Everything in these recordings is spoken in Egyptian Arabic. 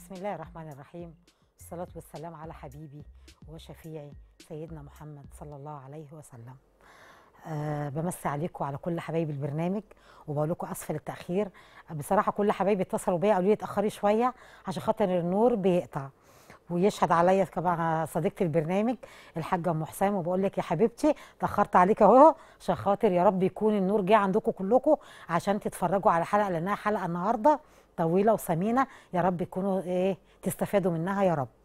بسم الله الرحمن الرحيم والصلاة والسلام على حبيبي وشفيعي سيدنا محمد صلى الله عليه وسلم أه بمسي عليكم وعلى كل حبايب البرنامج وبقول لكم اسفه للتاخير بصراحه كل حبايبي اتصلوا بيا قالوا لي اتاخري شويه عشان خاطر النور بيقطع ويشهد عليا كمان صديقه البرنامج الحاجه ام حسام وبقول لك يا حبيبتي اتاخرت عليك اهو عشان خاطر يا رب يكون النور جه عندكم كلكم عشان تتفرجوا على الحلقه لانها حلقه النهارده طويله وثمينه يا رب يكونوا ايه تستفادوا منها يا رب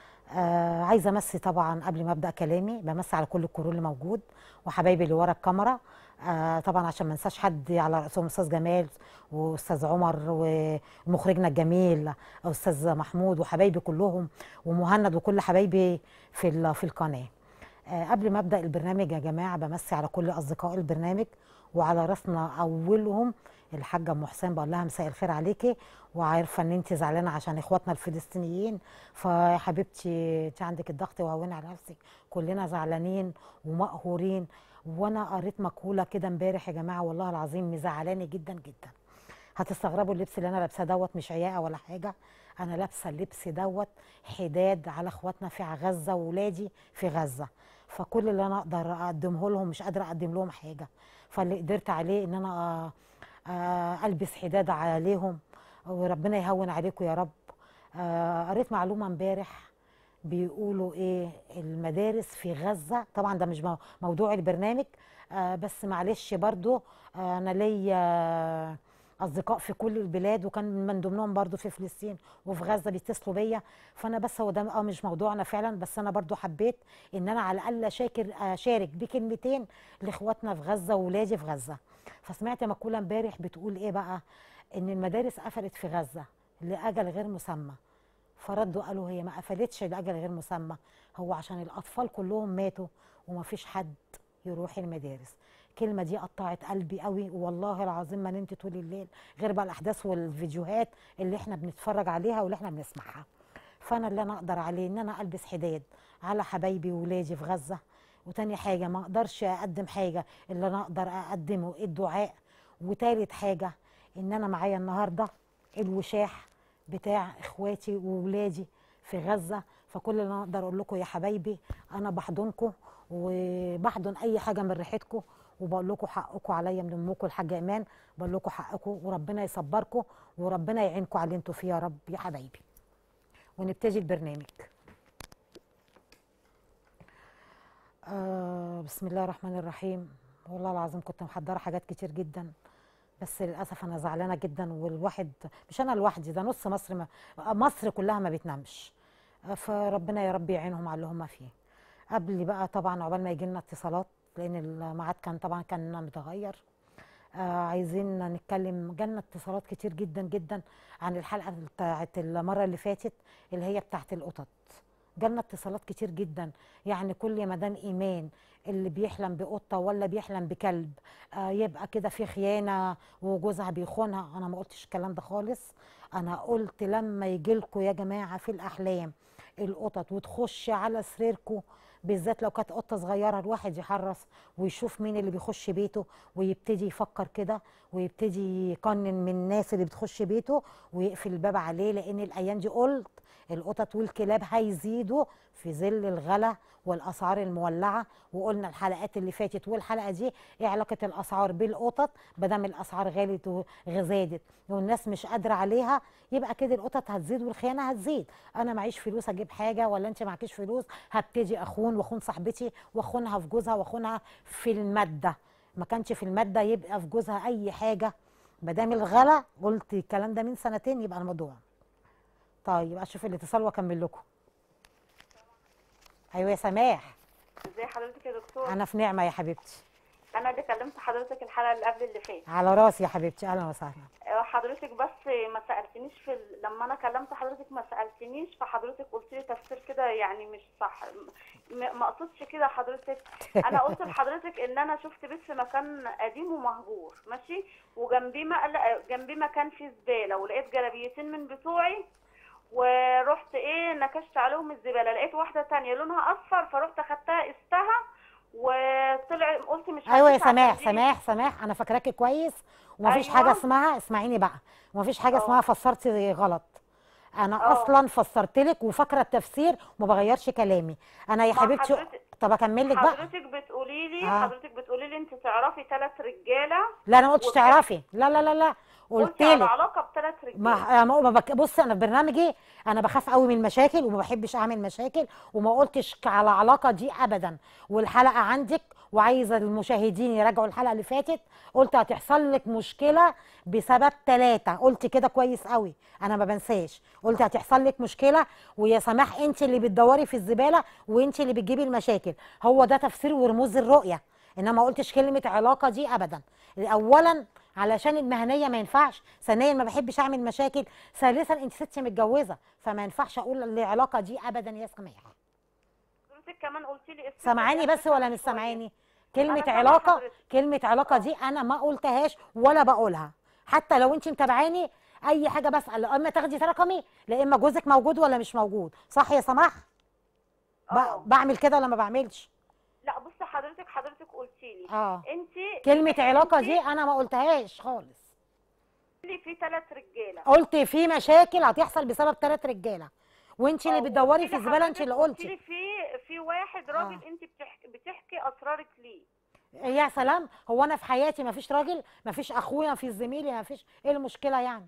آه عايزه امسي طبعا قبل ما ابدا كلامي بمسي على كل الكرو اللي موجود وحبايبي اللي ورا الكاميرا آه طبعا عشان ما انساش حد على راسهم استاذ جمال واستاذ عمر ومخرجنا الجميل استاذ محمود وحبايبي كلهم ومهند وكل حبايبي في في القناه آه قبل ما ابدا البرنامج يا جماعه بمسي على كل اصدقاء البرنامج وعلى راسنا اولهم الحاجه ام حسام بقول لها مساء الخير عليكي وعارفه ان انت زعلانه عشان اخواتنا الفلسطينيين فيا حبيبتي انت عندك الضغط وهوني على نفسك كلنا زعلانين ومقهورين وانا قريت مقوله كده امبارح يا جماعه والله العظيم مزعلاني جدا جدا هتستغربوا اللبس اللي انا لابساه دوت مش عياقه ولا حاجه انا لابسه اللبس دوت حداد على اخواتنا في غزه واولادي في غزه فكل اللي انا اقدر اقدمه لهم مش قادره اقدم لهم حاجه فاللي قدرت عليه ان انا البس حداد عليهم وربنا يهون عليكم يا رب قريت معلومه امبارح بيقولوا ايه المدارس في غزه طبعا ده مش موضوع البرنامج بس معلش برضو انا ليا اصدقاء في كل البلاد وكان من ضمنهم برضو في فلسطين وفي غزه بيتصلوا بيا فانا بس هو ده اه مش موضوعنا فعلا بس انا برضو حبيت ان انا على الاقل اشاكر اشارك بكلمتين لاخواتنا في غزه واولادي في غزه فسمعت مقوله امبارح بتقول ايه بقى ان المدارس قفلت في غزه لاجل غير مسمى فردوا قالوا هي ما قفلتش لاجل غير مسمى هو عشان الاطفال كلهم ماتوا ومفيش حد يروح المدارس الكلمة دي قطعت قلبي قوي والله العظيم ما نمت طول الليل غير بقى الأحداث والفيديوهات اللي احنا بنتفرج عليها واللي احنا بنسمعها فأنا اللي أنا أقدر عليه إن أنا ألبس حداد على حبايبي وولادي في غزة وتاني حاجة ما أقدرش أقدم حاجة اللي أنا أقدر أقدمه الدعاء وتالت حاجة إن أنا معايا النهاردة الوشاح بتاع إخواتي وولادي في غزة فكل اللي أنا أقدر أقول لكم يا حبايبي أنا بحضنكم وبحضن أي حاجة من ريحتكم وبقول لكم حقكم عليا من امكم الحاجه ايمان بقول لكم حقكم وربنا يصبركم وربنا يعينكم على اللي انتوا فيه يا رب يا حبايبي ونبتدي البرنامج آه بسم الله الرحمن الرحيم والله العظيم كنت محضره حاجات كتير جدا بس للاسف انا زعلانه جدا والواحد مش انا لوحدي ده نص مصر ما مصر كلها ما بتنامش فربنا يا رب يعينهم على اللي هم فيه قبل بقى طبعا عقبال ما يجي لنا اتصالات لان الميعاد كان طبعا كان متغير آه عايزين نتكلم جالنا اتصالات كتير جدا جدا عن الحلقه بتاعت المره اللي فاتت اللي هي بتاعت القطط جالنا اتصالات كتير جدا يعني كل مدام ايمان اللي بيحلم بقطه ولا بيحلم بكلب آه يبقى كده في خيانه وجوزها بيخونها انا ما قلتش الكلام ده خالص انا قلت لما يجي لكم يا جماعه في الاحلام القطط وتخش على سريركم بالذات لو كانت قطه صغيره الواحد يحرص ويشوف مين اللي بيخش بيته ويبتدي يفكر كده ويبتدي يقنن من الناس اللي بتخش بيته ويقفل الباب عليه لان الايام دي قلت القطط والكلاب هيزيدوا في ظل الغلا والاسعار المولعه وقلنا الحلقات اللي فاتت والحلقه دي ايه علاقه الاسعار بالقطط ما دام الاسعار غالت وزادت والناس مش قادره عليها يبقى كده القطط هتزيد والخيانه هتزيد انا معيش فلوس اجيب حاجه ولا انت معكيش فلوس هبتدي اخون واخون صاحبتي واخونها في جوزها واخونها في الماده ما كانش في الماده يبقى في جوزها اي حاجه ما دام الغلا قلت الكلام ده من سنتين يبقى الموضوع طيب اشوف الاتصال واكمل لكم ايوه يا سماح ازي حضرتك يا دكتور انا في نعمه يا حبيبتي انا اللي كلمت حضرتك الحلقه اللي قبل اللي فاتت على راسي يا حبيبتي اهلا وسهلا حضرتك بس ما سالتنيش في ال... لما انا كلمت حضرتك ما سالتنيش فحضرتك قلت لي تفسير كده يعني مش صح م... ما اقصدش كده حضرتك انا قلت لحضرتك ان انا شفت بيت في مكان قديم ومهجور ماشي وجنبيه ما... جنبيه مكان فيه زباله ولقيت جلابيتين من بتوعي ورحت ايه نكشت عليهم الزباله لقيت واحده تانية لونها اصفر فرحت اخدتها قستها وطلع قلت مش ايوه يا هدفع سماح دي. سماح سماح انا فاكراكي كويس ومفيش أيوة. حاجه اسمها اسمعيني بقى ومفيش حاجه اه. اسمها فسرتي غلط انا اه. اصلا فسرت لك وفاكره التفسير وما بغيرش كلامي انا يا ما حبيبتي حضرتك- طب اكمل لك بقى حضرتك بتقولي لي اه. حضرتك بتقولي لي انت تعرفي ثلاث رجاله لا انا ما قلتش وبت- تعرفي لا لا لا لا قلت قلتي على لك علاقه بثلاث رجاله ما ما ما بك... بص انا في برنامجي انا بخاف قوي من المشاكل وما بحبش اعمل مشاكل وما قلتش ك- على علاقه دي ابدا والحلقه عندك وعايزه المشاهدين يراجعوا الحلقه اللي فاتت قلت هتحصل لك مشكله بسبب ثلاثه قلت كده كويس قوي انا ما بنساش قلت هتحصل لك مشكله ويا سماح انت اللي بتدوري في الزباله وانت اللي بتجيبي المشاكل هو ده تفسير ورموز الرؤيه انما ما قلتش كلمه علاقه دي ابدا اولا علشان المهنيه ما ينفعش ثانيا ما بحبش اعمل مشاكل ثالثا انت ست متجوزه فما ينفعش اقول العلاقه دي ابدا يا سماح حضرتك كمان قلتي لي الست سامعاني دي بس ولا مش شوية. سامعاني كلمه سامعة علاقه حضرتك. كلمه علاقه دي انا ما قلتهاش ولا بقولها حتى لو انت متابعاني اي حاجه بسال لا اما تاخدي رقمي لا اما جوزك موجود ولا مش موجود صح يا سماح ب- اه. بعمل كده ولا ما بعملش لا بصي حضرتك حضرتك قلتي لي اه انت كلمه علاقه دي انا ما قلتهاش خالص لي في ثلاث رجاله قلت في مشاكل هتحصل بسبب ثلاث رجاله وانت اللي اه، بتدوري وقلتي في لي الزباله انت حضرتك اللي قلتي لي قلتي في في واحد راجل اه. انت بتحكي, بتحكي اسرارك ليه يا سلام هو انا في حياتي ما فيش راجل ما فيش اخويا ما فيش زميلي ما فيش ايه المشكله يعني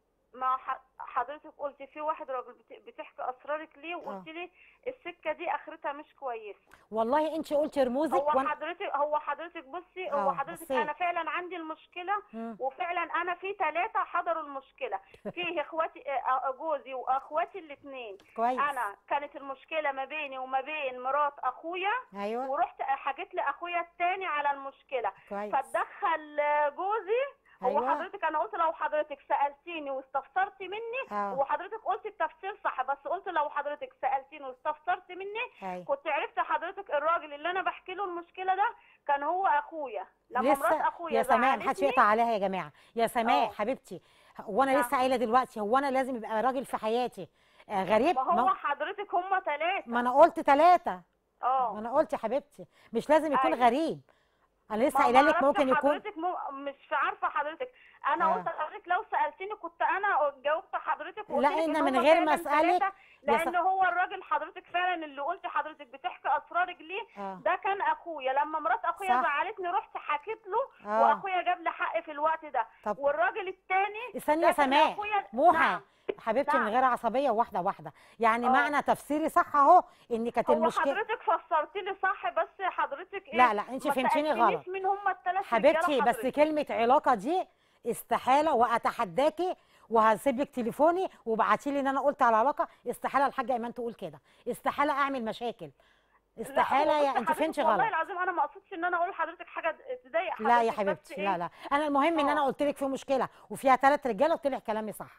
ما ح- حضرتك قلتي في واحد راجل بت- بتحكي اسرارك ليه وقلت لي السكه دي اخرتها مش كويسه والله انت قلتي رموزك هو وانا حضرتك هو حضرتك بصي اه، هو حضرتك بصيت. انا فعلا عندي المشكله مم. وفعلا انا في ثلاثه حضروا المشكله فيه اخواتي اه، جوزي واخواتي الاثنين كويس انا كانت المشكله ما بيني وما بين مرات اخويا ايوه ورحت حكيت لاخويا الثاني على المشكله كويس فتدخل جوزي هو أيوة. حضرتك انا قلت لو حضرتك سالتيني واستفسرتي مني اه وحضرتك قلت التفسير صح بس قلت لو حضرتك سالتيني واستفسرت مني ايوه كنت عرفت حضرتك الراجل اللي انا بحكي له المشكله ده كان هو اخويا لما مرات لسه اخويا يا سماح محدش زعلتني يقطع عليها يا جماعه يا سماح اه. حبيبتي وانا نعم. لسه قايله دلوقتي هو انا لازم يبقى راجل في حياتي آه غريب ما هو ما, حضرتك هم ثلاثه ما انا قلت ثلاثه ما اه انا قلت يا حبيبتي مش لازم يكون أيوة. غريب انا لسه ما قايله لك معرفش ممكن يكون حضرتك مو... مش عارفه حضرتك انا آه. قلت لحضرتك لو سالتني كنت انا جاوبت حضرتك وقلت لا، لك إن إن من هم غير ما فعلاً أسألك ثلاثة، يا س- لان هو الراجل حضرتك فعلا اللي قلت حضرتك بتحكي اسرارك ليه اه ده كان اخويا لما مرات اخويا صح. زعلتني رحت حكيت له اه واخويا جاب لي حق في الوقت ده طب والراجل الثاني استني ده يا كان سماح اخويا موحى نعم. حبيبتي من نعم. غير عصبيه واحده واحده يعني اه. معنى تفسيري صح اهو ان كانت هو المشكله حضرتك فسرت لي صح بس حضرتك ايه لا لا انت ما فهمتيني سألتنيش غلط مين هم الثلاث حبيبتي بس حضرتك. كلمه علاقه دي استحاله واتحداكي وهسيب لك تليفوني وابعتي لي ان انا قلت على علاقه استحاله الحاجه ايمان تقول كده استحاله اعمل مشاكل استحاله لا، هو يا بص انت حضرتك فهمتي والله غلط العظيم انا ما اقصدش ان انا اقول لحضرتك حاجه تضايق حضرتك لا يا بس حبيبتي إيه؟ لا لا انا المهم ان انا اه. قلت لك في مشكله وفيها ثلاث رجاله وطلع كلامي صح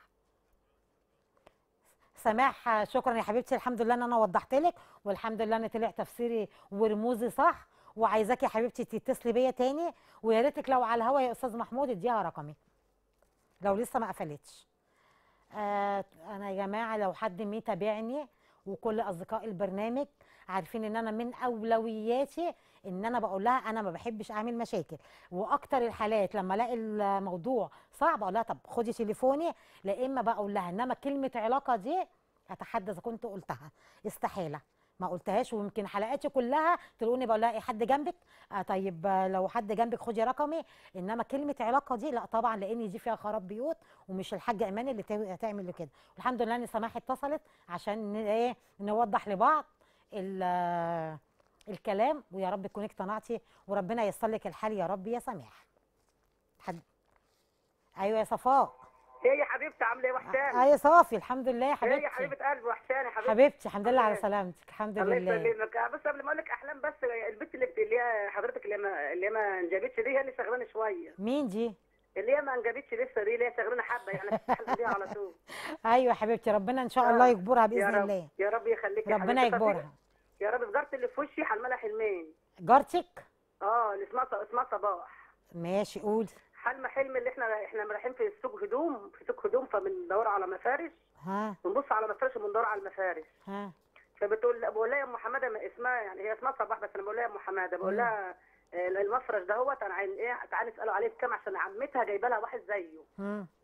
سماح شكرا يا حبيبتي الحمد لله ان انا وضحت لك والحمد لله ان طلع تفسيري ورموزي صح وعايزاكي يا حبيبتي تتصلي بيا تاني ويا ريتك لو على الهوا يا استاذ محمود اديها رقمي لو لسه ما قفلتش آه انا يا جماعه لو حد متابعني وكل اصدقاء البرنامج عارفين ان انا من اولوياتي ان انا بقول لها انا ما بحبش اعمل مشاكل واكتر الحالات لما الاقي الموضوع صعب اقول لها طب خدي تليفوني لا اما بقول لها انما كلمه علاقه دي اتحدى اذا كنت قلتها استحاله ما قلتهاش ويمكن حلقاتي كلها تلاقوني بقول لها ايه حد جنبك آه طيب آه، لو حد جنبك خدي رقمي انما كلمه علاقه دي لا طبعا لان دي فيها خراب بيوت ومش الحاجه ايمان اللي تا- تعمل كده الحمد لله ان سماح اتصلت عشان ن- ايه نوضح لبعض ال- آه، الكلام ويا رب تكوني اقتنعتي وربنا ييسر لك الحال يا رب يا سماح حد ايوه يا صفاء ايه يا حبيبتي عامله ايه وحشاني؟ ايوه صافي الحمد لله يا ايه يا حبيبتي حبيبه قلبي وحشاني حبيبتي حبيبتي الحمد لله على الله سلامتك الحمد الله لله يسلمك بس قبل ما اقول لك احلام بس البنت اللي بت- اللي هي حضرتك اللي ما اللي ما انجبتش دي هي اللي شغلانه شويه مين دي اللي هي ما انجبتش لسه دي اللي هي شغلانه حبه يعني بتحلم بيها على طول ايوه يا حبيبتي ربنا ان شاء آه. الله يجبرها يا باذن رب الله يا رب يخليك يا ربنا حبيبتي. طب يجبرها يا رب سجارة اللي في وشي حلملها حلمين جارتك اه اللي اسمها ص- اسمها صباح ماشي قولي حلم حلم اللي احنا احنا رايحين في السوق هدوم في سوق هدوم فبندور على مفارش ها بنبص على مفارش وبندور على المفارش ها فبتقول بقول لها يا ام حماده ما اسمها يعني هي اسمها صباح بس انا بقول لها يا ام حماده بقول مم. لها آه، المفرش دهوت انا عايز ايه تعالي اساله عليه بكام عشان عمتها جايبه لها واحد زيه مم.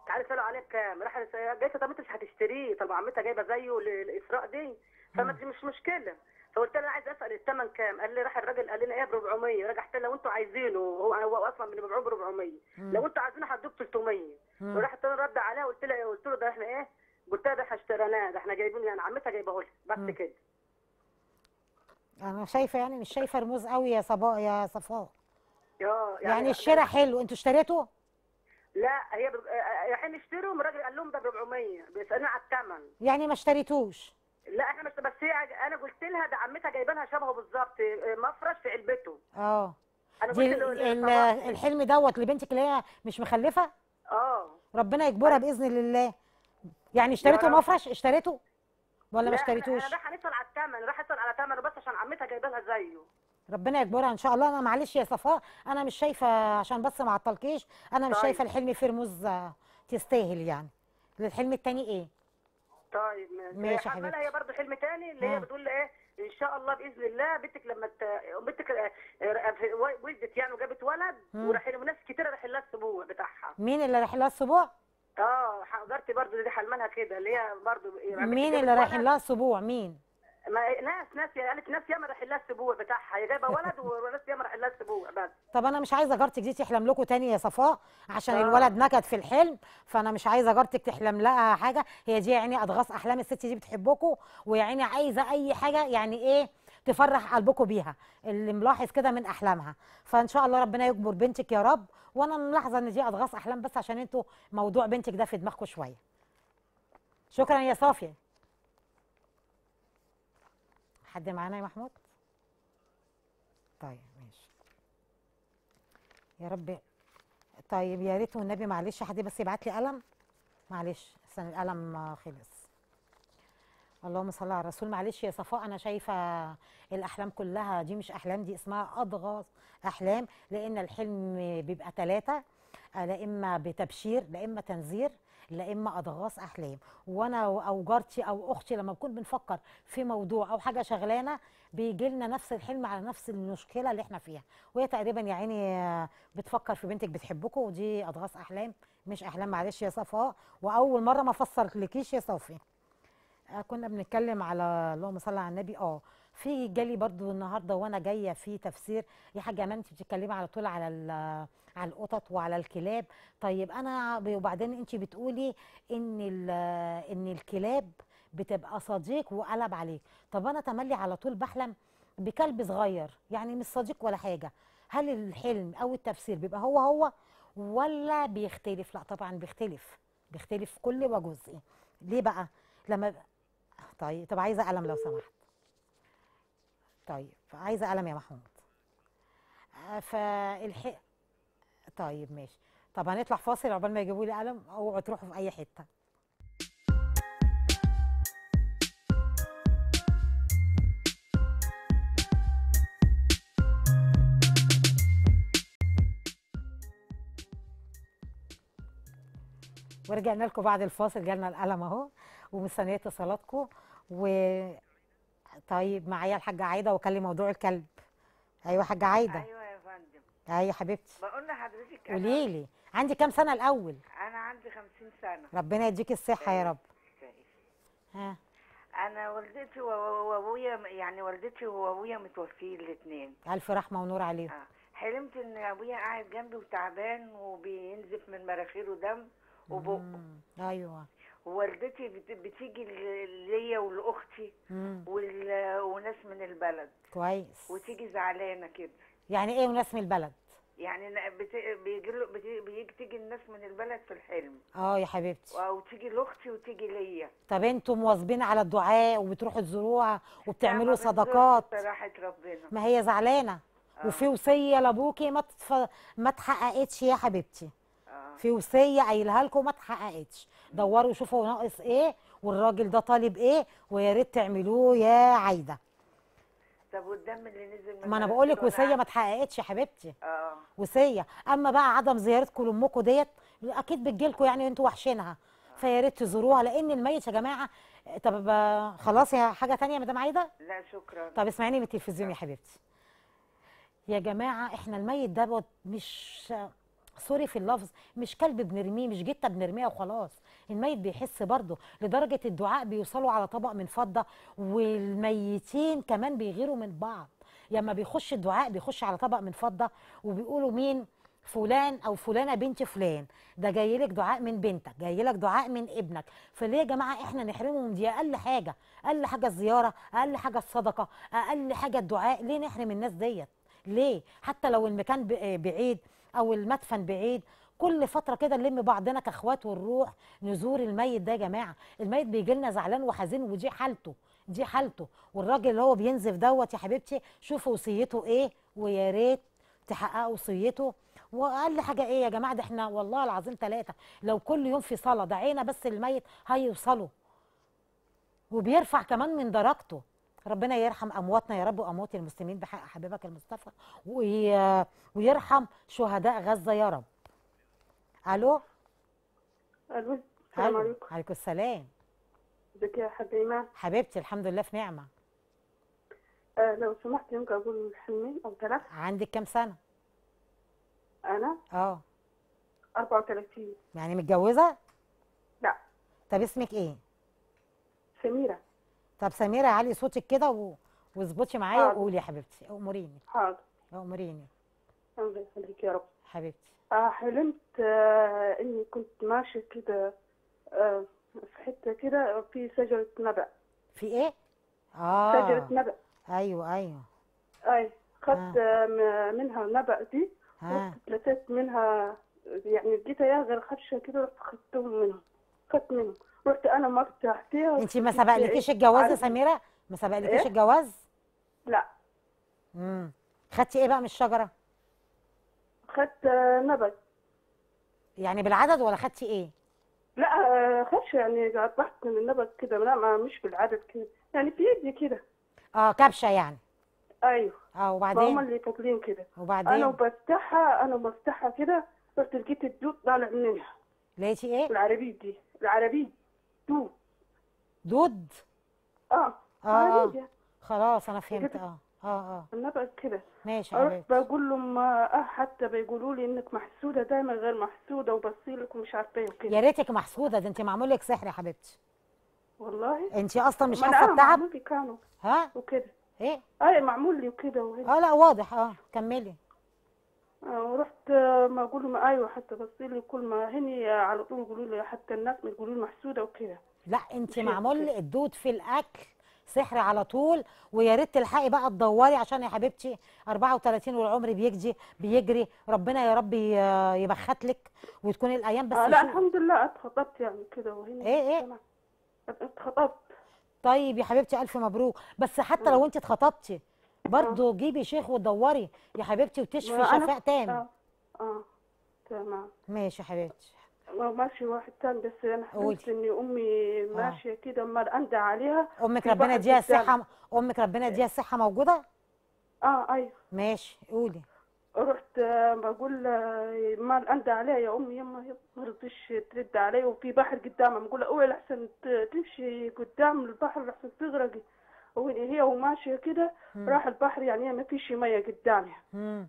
تعالي سالوا عليه بكام راح جايته طب انت مش هتشتريه طب عمتها جايبه زيه للاسراء دي فما دي مش مشكله فقلت له انا عايز اسال الثمن كام قال لي راح الراجل قال لنا ايه ب 400 رجعت له لو انتوا عايزينه هو هو اصلا بنبيعوه ب 400 لو انتوا عايزينه هدوك 300 مم. وراح التاني رد عليها قلت له قلت له ده احنا ايه قلت لها ده احنا اشتريناه ده احنا جايبينه يعني عمتها جايبه لها مم. بس كده انا شايفه يعني مش شايفه رموز قوي يا صباء يا صفاء اه يعني الشراء حلو انتوا اشتريتوا لا هي بر- آه، رايحين يشتروا الراجل قال لهم ده ب 400 بيسالوني على الثمن يعني ما اشتريتوش لا احنا مش بس هي انا قلت لها ده عمتها جايبه لها شبهه بالظبط آه، مفرش في علبته اه انا دي قلت ال- له ال- صباح. الحلم دوت لبنتك اللي هي مش مخلفه اه ربنا يجبرها باذن الله يعني اشتريتوا رب. مفرش اشتريتوا ولا ما لا، اشتريتوش انا راح نسال على الثمن راح اسال على ثمنه بس عشان عمتها جايبه لها زيه ربنا يجبرها ان شاء الله انا معلش يا صفاء انا مش شايفه عشان بس ما عطلكيش انا مش طيب. شايفه الحلم فيه رموز آه، تستاهل يعني الحلم التاني ايه طيب ماشي يا عمالة حبيبتي. هي برضه حلم تاني اللي آه. هي بتقول ايه ان شاء الله باذن الله بنتك لما ت... بنتك آه، آه، في- ولدت يعني وجابت ولد مم. وراح وناس كتيره راح لها السبوع بتاعها مين اللي رايح لها السبوع اه جارتي برضه دي حلمانها كده اللي هي برضه مين اللي رايحين لها السبوع مين ما ناس ناس قالت ناس ياما راح لها السبوع بتاعها هي جايبه ولد وناس ياما راح لها السبوع بس طب انا مش عايزه جارتك دي تحلم لكم تاني يا صفاء عشان آه. الولد نكد في الحلم فانا مش عايزه جارتك تحلم لها حاجه هي دي يعني اضغاث احلام الست دي بتحبكم ويعني عايزه اي حاجه يعني ايه تفرح قلبكم بيها اللي ملاحظ كده من احلامها فان شاء الله ربنا يجبر بنتك يا رب وانا ملاحظه ان دي اضغاث احلام بس عشان انتوا موضوع بنتك ده في دماغكم شويه شكرا يا صافيه حد معانا يا محمود طيب ماشي يا رب طيب يا ريت والنبي معلش حد بس يبعت لي قلم معلش عشان القلم آه، خلص اللهم صل على الرسول معلش يا صفاء انا شايفه الاحلام كلها دي مش احلام دي اسمها اضغاث احلام لان الحلم بيبقى ثلاثه لا اما بتبشير لا اما تنذير لا اما اضغاث احلام وانا او جارتي او اختي لما بنكون بنفكر في موضوع او حاجه شغلانه بيجي لنا نفس الحلم على نفس المشكله اللي احنا فيها وهي تقريبا يا عيني آه، بتفكر في بنتك بتحبكم ودي اضغاث احلام مش احلام معلش يا صفاء واول مره ما افسرلكيش يا صوفي آه، كنا بنتكلم على اللهم صل على النبي اه في جالي برضو النهارده وانا جايه في تفسير يا حاجه امان انت بتتكلمي على طول على ال- على القطط وعلى الكلاب طيب انا ب- وبعدين انت بتقولي ان ال- ان الكلاب بتبقى صديق وقلب عليك طب انا تملي على طول بحلم بكلب صغير يعني مش صديق ولا حاجه هل الحلم او التفسير بيبقى هو هو ولا بيختلف لا طبعا بيختلف بيختلف كل وجزء ليه بقى لما طيب طب عايزه قلم لو سمحت طيب عايزه قلم يا محمود آه، فالح طيب ماشي طب هنطلع فاصل عقبال ما يجيبوا لي قلم اوعوا تروحوا في اي حته ورجعنا لكم بعد الفاصل جالنا القلم اهو ومستنيه اتصالاتكم و طيب معايا الحاجه عايده وكلم موضوع الكلب ايوه حاجه عايده ايوه يا فندم ايوه حبيبتي بقول لحضرتك أنا- قولي لي عندي كام سنه الاول انا عندي 50 سنه ربنا يديك الصحه يا رب ها انا والدتي و- و- وابويا يعني والدتي وابويا متوفيين الاثنين الف رحمه ونور عليهم آه. حلمت ان ابويا قاعد جنبي وتعبان وبينزف من مناخيره دم وبقه مم. ايوه ووالدتي بت- بتيجي ل- ليا ولاختي مم. وال- وناس من البلد كويس وتيجي زعلانه كده يعني ايه وناس من البلد يعني ن- بت- بيجي له- بت- بيجي تيجي الناس من البلد في الحلم اه يا حبيبتي او تيجي لاختي وتيجي ليا طب انتوا مواظبين على الدعاء وبتروحوا تزوروها وبتعملوا لا، ما بنزورش صدقات بصراحه ربنا ما هي زعلانه آه. وفي وصيه لابوكي ما تتف... ما اتحققتش يا حبيبتي اه في وصيه قايلها لكم ما اتحققتش دوروا شوفوا ناقص ايه والراجل ده طالب ايه ويا ريت تعملوه يا عايده طب والدم اللي نزل من ما انا مناخيره بقول لك أنا وصيه ما عارفة. اتحققتش يا حبيبتي اه وصيه اما بقى عدم زيارتكم لامكم ديت اكيد بتجيلكم يعني انتوا وحشينها فيا ريت تزوروها لان الميت يا جماعه طب آه، خلاص يا حاجه تانية يا مدام عايده لا شكرا طب اسمعيني من التلفزيون يا حبيبتي يا جماعه احنا الميت ده بط- مش سوري في اللفظ مش كلب بنرميه مش جته بنرميها وخلاص الميت بيحس برضه لدرجه الدعاء بيوصلوا على طبق من فضه والميتين كمان بيغيروا من بعض لما بيخش الدعاء بيخش على طبق من فضه وبيقولوا مين فلان او فلانه بنت فلان ده جاي لك دعاء من بنتك جاي لك دعاء من ابنك فليه يا جماعه احنا نحرمهم دي اقل حاجه اقل حاجه الزياره اقل حاجه الصدقه اقل حاجه الدعاء ليه نحرم الناس ديت ليه حتى لو المكان ب- بعيد او المدفن بعيد كل فتره كده نلم بعضنا كاخوات ونروح نزور الميت ده يا جماعه الميت بيجي لنا زعلان وحزين ودي حالته دي حالته والراجل اللي هو بينزف دوت يا حبيبتي شوفوا وصيته ايه ويا ريت تحققوا وصيته واقل حاجه ايه يا جماعه ده احنا والله العظيم ثلاثه لو كل يوم في صلاه دعينا بس الميت هيوصلوا وبيرفع كمان من درجته ربنا يرحم امواتنا يا رب واموات المسلمين بحق حبيبك المصطفى وي... ويرحم شهداء غزه يا رب الو الو السلام الو عليكم عليكم السلام ازيك يا حبيبه حبيبتي الحمد لله في نعمه آه لو سمحت يمكن اقول حلمين او ثلاث عندك كام سنه انا اه 34 يعني متجوزه لا طب اسمك ايه سميره طب سميره علي صوتك كده و... واظبطي معايا حاضر. وقولي يا حبيبتي اموريني حاضر اموريني الله يخليك يا رب حبيبتي آه حلمت آه اني كنت ماشيه كده آه في حته كده في شجره نبأ في ايه اه شجره نبأ ايوه ايوه اي خدت آه. م- منها النبأ دي ها رحت اتلتت منها يعني لقيتها يا غير خدشه كده رحت خدتهم منهم خدت منهم رحت انا ما فتحتيها انت ما سبقلكيش الجواز يا سميره ما سبقلكيش إيه؟ الجواز لا امم خدتي ايه بقى من الشجره خدت آه، نبت يعني بالعدد ولا خدتي ايه لا آه، خدش يعني قطعت من النبت كده لا ما مش بالعدد كده يعني في يدي كده اه كبشه يعني ايوه اه فهم وبعدين اللي فاكرين كده انا وبعدين وبفتحها انا وبفتحها كده رحت لقيت الدود طالع منها لقيتي ايه العربية دي العربية دود دود اه اه اه عربية خلاص انا فهمت كده. اه اه اه النبت كده ماشي يا رحت حبيبتي بقول لهم اه حتى بيقولوا لي انك محسودة دايما غير محسودة وبصيلك ومش عارفة ايه وكده يا ريتك محسوده ده انت معمول لك سحر يا حبيبتي والله انت اصلا مش ما أنا حاسه آه بتعب معمول لي كانوا ها وكده ايه اي معمول لي وكده وهنا اه لا واضح اه كملي آه، ورحت آه، ما اقول لهم ايوه حتى بصيلي كل ما هني آه، على طول يقولوا لي حتى الناس ما يقولوا لي محسودة وكده لا انت مش هي معمول كده. لك الدود في الاكل سحر على طول ويا ريت تلحقي بقى تدوري عشان يا حبيبتي 34 والعمر بيجري بيجري ربنا يا رب ي- يبخت لك وتكون الايام بس آه لا شو- الحمد لله اتخطبت يعني كده وهنا إيه إيه؟ سمع. اتخطبت طيب يا حبيبتي الف مبروك بس حتى لو انت اتخطبتي برضه جيبي شيخ وتدوري يا حبيبتي وتشفي ما أنا- شفاء تام اه اه تمام ماشي يا حبيبتي ما ماشي واحد تاني بس انا قولي. حلمت اني امي ماشيه كده اما اندى عليها امك في ربنا بحر يديها قدام. الصحه امك ربنا يديها الصحه موجوده اه ايوه ماشي قولي رحت آه، بقول آه، ما اندى عليها يا امي يما ما رضيش ترد علي وفي بحر قدامها بقول اوعي لحسن ت- تمشي قدام البحر لحسن تغرقي وهي وماشيه كده راح البحر يعني هي ما فيش ميه قدامها امم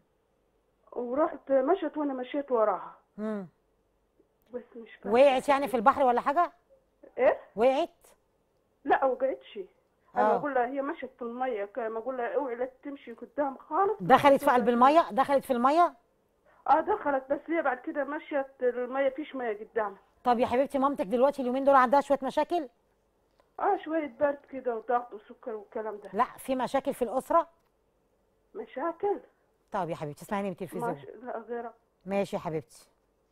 ورحت مشت وانا مشيت وراها امم بس مش فاهمة. وقعت يعني في البحر ولا حاجه ايه وقعت لا وقعتش انا آه. بقول لها هي مشت في الميه كان بقول لها اوعي لا تمشي قدام خالص دخلت في قلب الميه دخلت في الميه اه دخلت بس هي بعد كده مشيت الميه فيش ميه قدامها طب يا حبيبتي مامتك دلوقتي اليومين دول عندها شويه مشاكل اه شويه برد كده وضغط وسكر والكلام ده لا في مشاكل في الاسره مشاكل طب يا حبيبتي اسمعيني من التلفزيون مش... لا غيرها ماشي يا حبيبتي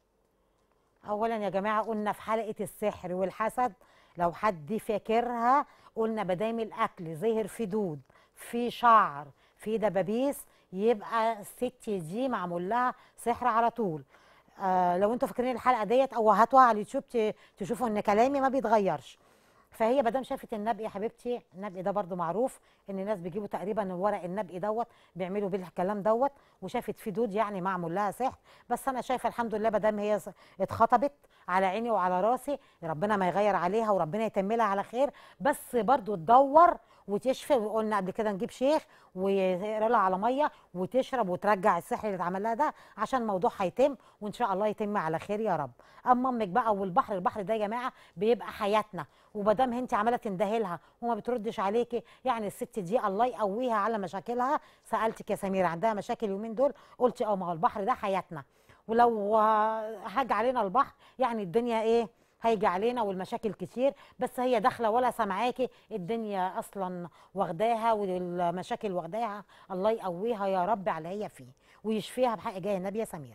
اولا يا جماعه قلنا في حلقه السحر والحسد لو حد فاكرها قلنا بدايم الاكل ظهر في دود في شعر في دبابيس يبقى الست دي معمول لها سحر على طول آه لو انتوا فاكرين الحلقه ديت او هاتوها على اليوتيوب ت- تشوفوا ان كلامي ما بيتغيرش فهي مادام شافت النبق يا حبيبتي النبق ده برضو معروف ان الناس بيجيبوا تقريبا الورق النبق دوت بيعملوا بيه الكلام دوت وشافت في دود يعني معمول لها سحر بس انا شايفه الحمد لله مادام هي س- اتخطبت على عيني وعلى راسي ربنا ما يغير عليها وربنا يتملها على خير بس برضو تدور وتشفي وقلنا قبل كده نجيب شيخ ويقرا لها على ميه وتشرب وترجع السحر اللي اتعمل لها ده عشان الموضوع هيتم وان شاء الله يتم على خير يا رب اما امك بقى والبحر البحر ده يا جماعه بيبقى حياتنا ومادام انت عماله تندهي لها وما بتردش عليكي يعني الست دي الله يقويها على مشاكلها سالتك يا سميره عندها مشاكل اليومين دول قلتي اه ما هو البحر ده حياتنا ولو آه، هاج علينا البحر يعني الدنيا ايه هيجي علينا والمشاكل كتير بس هي داخله ولا سامعاكي الدنيا اصلا واخداها والمشاكل واخداها الله يقويها يا رب على هي فيه ويشفيها بحق جاي النبي يا سميره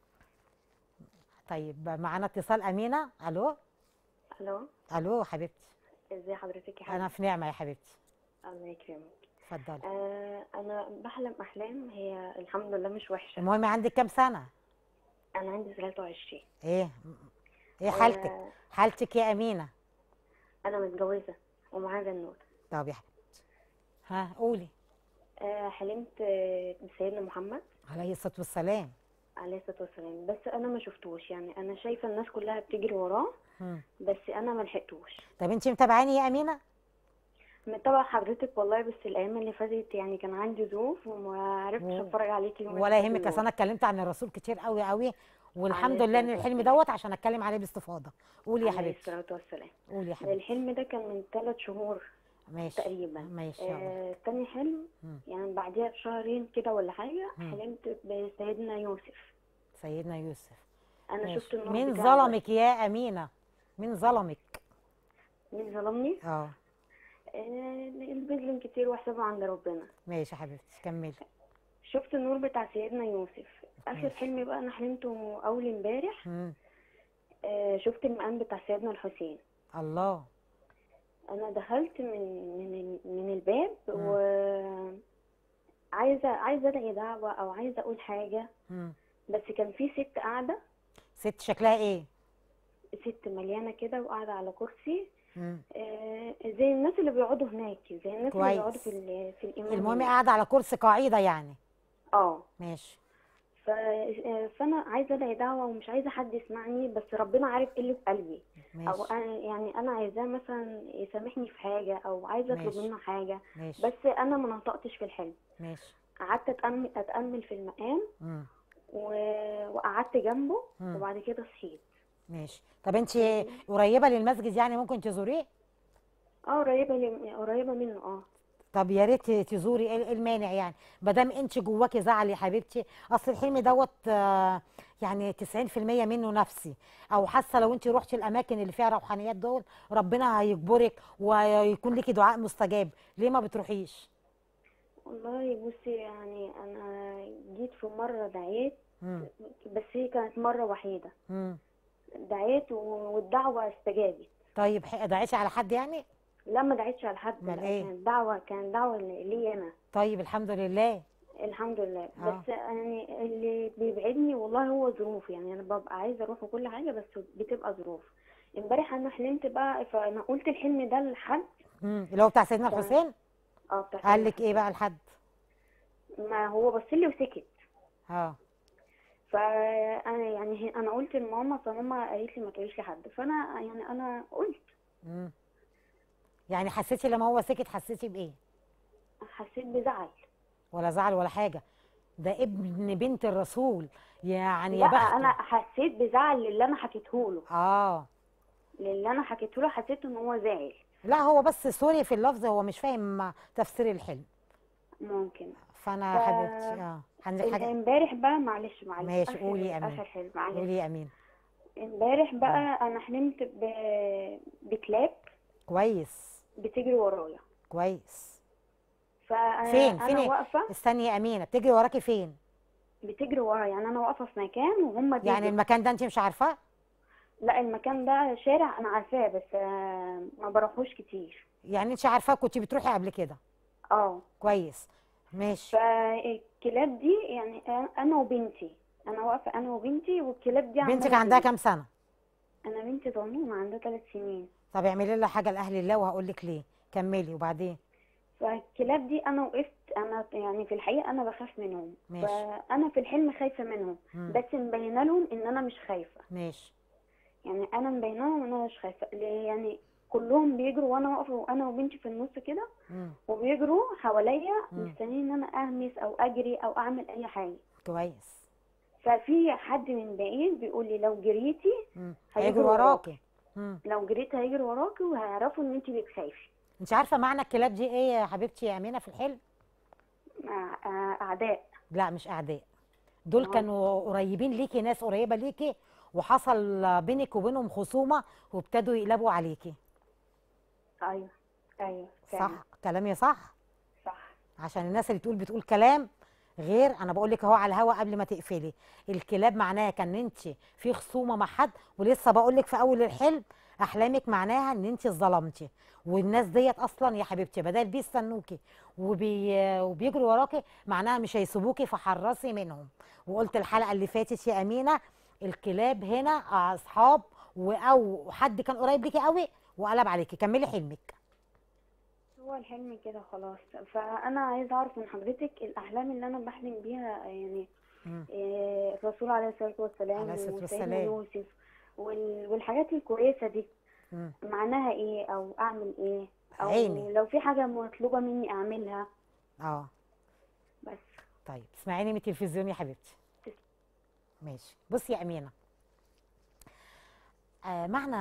طيب معانا اتصال امينه الو الو الو حبيبتي ازي حضرتك يا انا حبيبتي في نعمه يا حبيبتي الله يكرمك اتفضلي آه انا بحلم احلام هي الحمد لله مش وحشه المهم عندك كام سنه انا عندي 23 ايه ايه حالتك آه حالتك يا امينه انا متجوزه ومعايا بنوته طب يا حبيبتي ها قولي آه حلمت آه، بسيدنا محمد عليه الصلاه والسلام عليه الصلاه والسلام بس انا ما شفتوش يعني انا شايفه الناس كلها بتجري وراه مم. بس انا ما لحقتوش طب انت متابعاني يا امينه متابعه حضرتك والله بس الايام اللي فاتت يعني كان عندي ظروف وما عرفتش و- اتفرج عليكي اليوم ولا اللي فات يهمك دول. اصل انا اتكلمت عن الرسول كتير قوي قوي والحمد عليه لله ان الصلاة الحلم والسلام. دوت عشان اتكلم عليه باستفاضه قولي يا عليه حبيبتي الصلاه والسلام قولي يا حبيبتي الحلم ده كان من ثلاث شهور ماشي تقريبا ماشي يلا آه تاني حلم مم. يعني بعديها بشهرين كده ولا حاجة مم. حلمت بسيدنا يوسف سيدنا يوسف أنا ماشي. شفت النور مين بتاعه ظلمك يا امينه مين ظلمك مين ظلمني؟ اه آه اللي بيظلم كتير وحسابه عند ربنا ماشي يا حبيبتي كملي شفت النور بتاع سيدنا يوسف آخر ماشي. حلم بقى أنا حلمته أول امبارح مم. آه شفت المقام بتاع سيدنا الحسين الله أنا دخلت من من من الباب مم. و عايزة عايزة أدعي دعوة أو عايزة أقول حاجة مم. بس كان في ست قاعدة ست شكلها ايه ست مليانة كده وقاعدة على كرسي مم. آه، زي الناس اللي بيقعدوا هناك زي الناس كويس. اللي بيقعدوا في ال- في الإمام المهم هناك. قاعده على كرسي قاعده يعني اه ماشي ف... آه، فانا عايزه ادعي دعوه ومش عايزه حد يسمعني بس ربنا عارف ايه اللي في قلبي او ماشي أنا يعني انا عايزاه مثلا يسامحني في حاجه او عايزه اطلب ماشي. منه حاجه ماشي بس انا ما نطقتش في الحلم ماشي قعدت اتامل اتامل في المقام مم. و... وقعدت جنبه مم. وبعد كده صحيت ماشي طب انت قريبه للمسجد يعني ممكن تزوريه اه قريبه ل... قريبه منه اه طب يا ريت تزوري ايه إيه المانع يعني ما دام انت جواكي زعل يا حبيبتي اصل الحلم دوت آه، يعني 90% منه نفسي او حاسه لو انت رحتي الاماكن اللي فيها روحانيات دول ربنا هيجبرك ويكون ليكي دعاء مستجاب ليه ما بتروحيش والله بصي يعني انا جيت في مره دعيت مم. بس هي كانت مره وحيده مم. دعيت و- والدعوة استجابت طيب ح- دعيتي على حد يعني لا ما دعيتش على حد أمال لا، إيه؟ كانت دعوة كانت دعوة لي أنا طيب الحمد لله الحمد لله آه. بس يعني اللي بيبعدني والله هو ظروف يعني أنا ببقى عايزة أروح وكل حاجة بس بتبقى ظروف امبارح أنا حلمت بقى فأنا قلت الحلم ده لحد مم. اللي هو بتاع سيدنا تمام. الحسين اه بتاع قال سيدنا لك ايه بقى لحد ما هو بص لي وسكت اه فأنا يعني هي- أنا قلت لماما فماما قالت لي ما تقوليش لحد فأنا يعني أنا قلت مم. يعني حسيتي لما هو سكت حسيتي بايه حسيت بزعل ولا زعل ولا حاجه ده ابن بنت الرسول يعني يا لا بخته أنا حسيت بزعل للي أنا حكيته له اه للي انا حكيته له حسيت ان هو زعل لا هو بس سوري في اللفظ هو مش فاهم تفسير الحلم ممكن فانا ف- حبيبتي اه عندك حاجه امبارح بقى معلش معلش ماشي، آخر- قولي يا أمين. اخر حلم معلش قولي يا امين امبارح بقى انا حلمت ب... بكلاب كويس بتجري ورايا كويس فانا فين؟ فين انا إيه؟ واقفه استني يا امينه بتجري وراكي فين بتجري ورايا يعني انا واقفه في مكان وهم يعني بيجروا المكان ده انت مش عارفاه لا المكان ده شارع انا عارفاه بس آه، ما بروحوش كتير يعني انت عارفاه كنت بتروحي قبل كده اه كويس ماشي فالكلاب دي يعني انا وبنتي انا واقفه انا وبنتي والكلاب دي بنتك عمالة عندها تجري. كام سنه انا بنتي صغنونه عندها ثلاث سنين طب اعملي لها حاجه لاهل الله وهقول لك ليه كملي وبعدين فالكلاب دي انا وقفت انا يعني في الحقيقه انا بخاف منهم ماشي. فانا في الحلم خايفه منهم مم. بس مبينه لهم ان انا مش خايفه ماشي يعني انا مبيناهم ان انا مش خايفه ليه؟ يعني كلهم بيجروا وانا واقفه وانا وبنتي في النص كده مم. وبيجروا حواليا مم. مستنيين ان انا اهمس او اجري او اعمل اي حاجه كويس ففي حد من بعيد بيقول لي لو جريتي مم. هيجروا هيجروا وراكي مم. لو جريتي هيجروا وراكي وهيعرفوا ان انت بتخافي انت عارفه معنى الكلاب دي ايه يا حبيبتي يا امينه في الحلم مع آه، اعداء لا مش اعداء دول آه. كانوا قريبين ليكي ناس قريبه ليكي وحصل بينك وبينهم خصومه وابتدوا يقلبوا عليكي ايوه ايوه صح فعلا. كلامي صح صح عشان الناس اللي تقول بتقول كلام غير انا بقول لك اهو على الهوا قبل ما تقفلي الكلاب معناها كان انت في خصومه مع حد ولسه بقول لك في اول الحلم احلامك معناها ان انت اتظلمتي والناس ديت اصلا يا حبيبتي بدل بيستنوكي وبي... وبيجروا وراكي معناها مش هيسيبوكي فحرصي منهم وقلت الحلقه اللي فاتت يا امينه الكلاب هنا اصحاب و- او حد كان قريب ليكي قوي وقلب عليكي كملي حلمك هو الحلم كده خلاص فانا عايزه اعرف من حضرتك الاحلام اللي انا بحلم بيها يعني مم. إيه، الرسول عليه الصلاه والسلام عليه الصلاة وسيدنا والسلام. يوسف وال- والحاجات الكويسه دي مم. معناها ايه او اعمل ايه او عيني. لو في حاجه مطلوبه مني اعملها اه بس طيب اسمعيني من التلفزيون يا حبيبتي ماشي بصي يا امينه آه معنى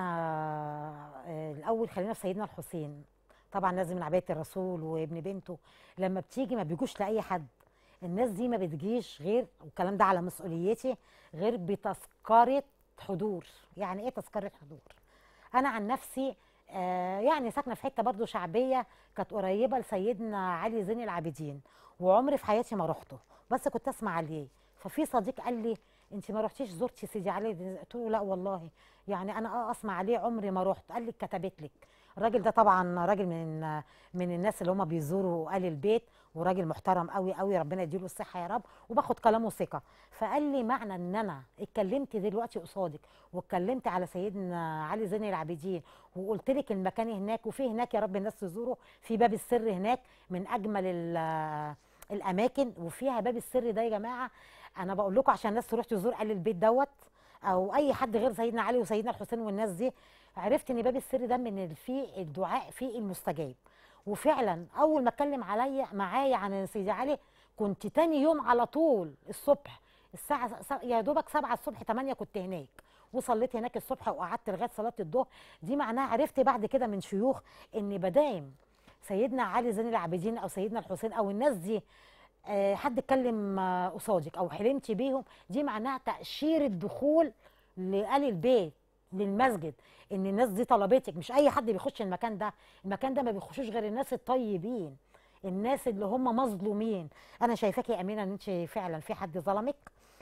آه الاول خلينا في سيدنا الحسين طبعا لازم من عبايه الرسول وابن بنته لما بتيجي ما بيجوش لاي حد الناس دي ما بتجيش غير والكلام ده على مسؤوليتي غير بتذكره حضور يعني ايه تذكره حضور انا عن نفسي آه يعني ساكنه في حته برضو شعبيه كانت قريبه لسيدنا علي زين العابدين وعمري في حياتي ما رحته بس كنت اسمع عليه ففي صديق قال لي انت ما رحتيش زرتي سيدي علي قلت له لا والله يعني انا اه اسمع عليه عمري ما رحت قال لي كتبت لك الراجل ده طبعا راجل من من الناس اللي هم بيزوروا ال البيت وراجل محترم قوي قوي ربنا يديله الصحه يا رب وباخد كلامه ثقه فقال لي معنى ان انا اتكلمت دلوقتي قصادك واتكلمت على سيدنا علي زين العابدين وقلت لك المكان هناك وفي هناك يا رب الناس تزوره في باب السر هناك من اجمل ال- الاماكن وفيها باب السر ده يا جماعه انا بقول لكم عشان الناس تروح تزور ال البيت دوت او اي حد غير سيدنا علي وسيدنا الحسين والناس دي عرفت ان باب السر ده من ال- فيه الدعاء فيه المستجاب وفعلا اول ما اتكلم عليا معايا عن سيدي علي كنت تاني يوم على طول الصبح الساعه س- يا دوبك 7 الصبح 8 كنت هناك وصليت هناك الصبح وقعدت لغايه صلاه الظهر دي معناها عرفت بعد كده من شيوخ ان بدايم سيدنا علي زين العابدين او سيدنا الحسين او الناس دي آه، حد اتكلم آه، قصادك او حلمتي بيهم دي معناها تاشيره دخول لآل البيت للمسجد ان الناس دي طلبتك مش اي حد بيخش المكان ده المكان ده ما بيخشوش غير الناس الطيبين الناس اللي هم مظلومين انا شايفاكي يا امينه ان انت فعلا في حد ظلمك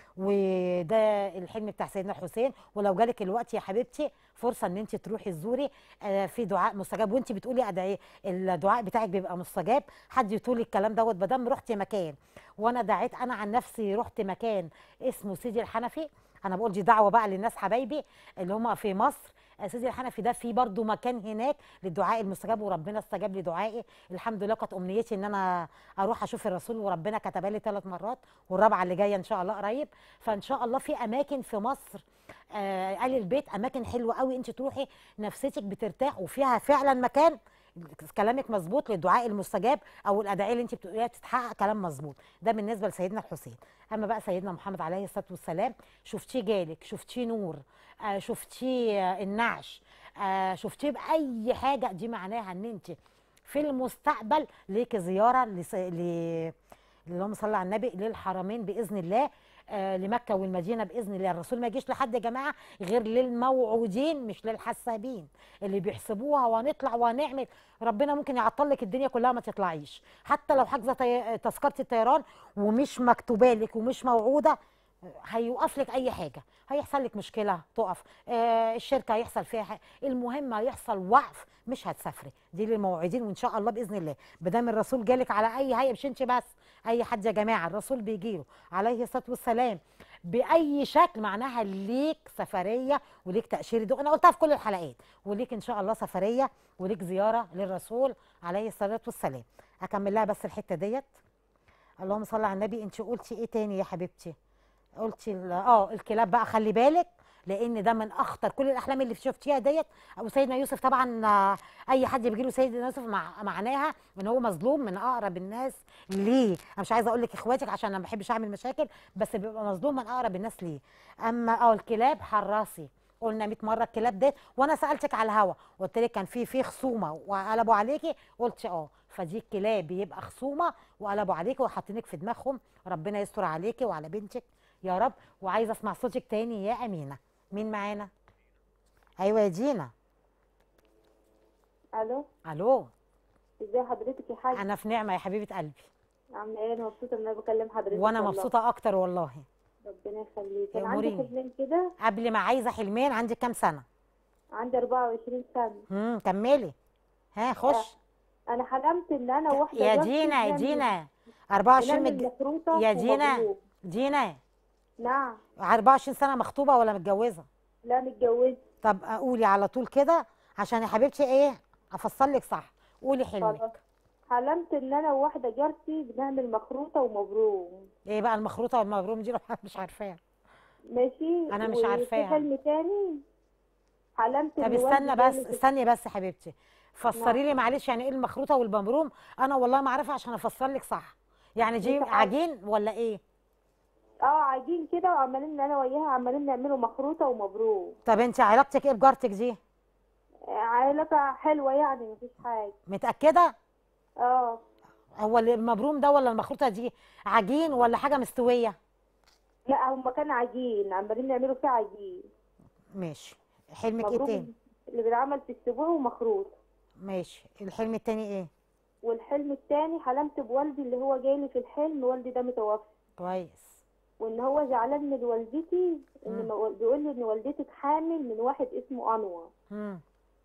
وده الحلم بتاع سيدنا الحسين ولو جالك الوقت يا حبيبتي فرصه ان انت تروحي تزوري آه، في دعاء مستجاب وانت بتقولي ادعي الدعاء بتاعك بيبقى مستجاب حد يطول الكلام دوت بدم رحتي مكان وانا دعيت انا عن نفسي رحت مكان اسمه سيدي الحنفي انا بقول دي دعوه بقى للناس حبايبي اللي هم في مصر آه، سيدي الحنفي ده في برضو مكان هناك للدعاء المستجاب وربنا استجاب لي دعائي الحمد لله كانت امنيتي ان انا اروح اشوف الرسول وربنا كتبها لي ثلاث مرات والرابعه اللي جايه ان شاء الله قريب فان شاء الله في اماكن في مصر آه قال البيت اماكن حلوه قوي انت تروحي نفسيتك بترتاح وفيها فعلا مكان كلامك مظبوط للدعاء المستجاب او الادعيه اللي انت بتقوليها بتتحقق كلام مظبوط ده بالنسبه لسيدنا الحسين اما بقى سيدنا محمد عليه الصلاه والسلام شفتيه جالك شفتيه نور آه شفتيه آه النعش آه شفتيه باي حاجه دي معناها ان انت في المستقبل ليك زياره لس... ل... اللهم صل على النبي للحرمين باذن الله آه لمكه والمدينه باذن الله الرسول ما يجيش لحد يا جماعه غير للموعودين مش للحسابين اللي بيحسبوها وهنطلع وهنعمل ربنا ممكن يعطل لك الدنيا كلها ما تطلعيش حتى لو حاجزه طي... تذكره الطيران ومش مكتوبه لك ومش موعوده هيوقف لك اي حاجه هيحصل لك مشكله تقف آه الشركه هيحصل فيها حاجة. المهم هيحصل وقف مش هتسافري دي للموعدين وان شاء الله باذن الله بدام الرسول جالك على اي هيئه مش انت بس اي حد يا جماعه الرسول بيجيله عليه الصلاه والسلام باي شكل معناها ليك سفريه وليك تاشيره دو انا قلتها في كل الحلقات وليك ان شاء الله سفريه وليك زياره للرسول عليه الصلاه والسلام اكمل لها بس الحته ديت اللهم صل على النبي انت قلتي ايه تاني يا حبيبتي قلتي ال- اه الكلاب بقى خلي بالك لان ده من اخطر كل الاحلام اللي شفتيها ديت ابو سيدنا يوسف طبعا آه، اي حد بيجي له سيدنا يوسف مع معناها ان هو مظلوم من اقرب الناس ليه انا مش عايزه اقول لك اخواتك عشان انا ما بحبش اعمل مشاكل بس بيبقى مظلوم من اقرب الناس ليه اما اه الكلاب حراسي قلنا 100 مره الكلاب ديت وانا سالتك على الهوا قلت لك كان في في خصومه وقلبوا عليكي قلت اه فدي الكلاب بيبقى خصومه وقلبوا عليكي وحاطينك في دماغهم ربنا يستر عليكي وعلى بنتك يا رب وعايزه اسمع صوتك تاني يا امينه مين معانا ايوه يا دينا الو الو ازي حضرتك يا حاج انا في نعمه يا حبيبه قلبي عامله ايه انا مبسوطه ان انا بكلم حضرتك وانا والله. مبسوطه اكتر والله ربنا يخليك انا عندي يأمريني. حلمين كده قبل ما عايزه حلمين عندك كام سنه عندي 24 سنه امم كملي ها خش انا حلمت ان انا واحده يا جارتي دينا يا بنعمل- دينا 24 بنعمل متج... مخروطه يا دينا ومبروك. دينا نعم 24 سنه مخطوبه ولا متجوزه لا متجوزه طب قولي على طول كده عشان يا حبيبتي ايه افصل لك صح قولي خلاص حلمك حلمت ان انا وواحده جارتي بنعمل مخروطه ومبروك ايه بقى المخروطه والمبروم دي مش عارفاها ماشي أنا مش وفي عارفاها. حلم تاني حلمت طب ان استنى والدي بس جالي في- استني بس يا حبيبتي فسري لي معلش يعني ايه المخروطه والمبروم انا والله ما عارفه عشان افسر لك صح يعني دي انت عارف- عجين ولا ايه اه عايزين كده وعمالين انا وياها عمالين نعملوا مخروطه ومبروك طب انت علاقتك ايه بجارتك دي علاقه حلوه يعني مفيش حاجه متاكده اه هو اللي المبروم ده ولا المخروطه دي عجين ولا حاجه مستويه لا هم كانوا عجين عمالين يعملوا فيه عجين ماشي حلمك ايه مبروك تاني اللي بيتعمل في السبوع ومخروط ماشي الحلم التاني ايه والحلم التاني حلمت بوالدي اللي هو جايلي في الحلم والدي ده متوفي كويس وان هو زعلان من والدتي ان مم. ما- بيقول لي ان والدتك حامل من واحد اسمه انور مم.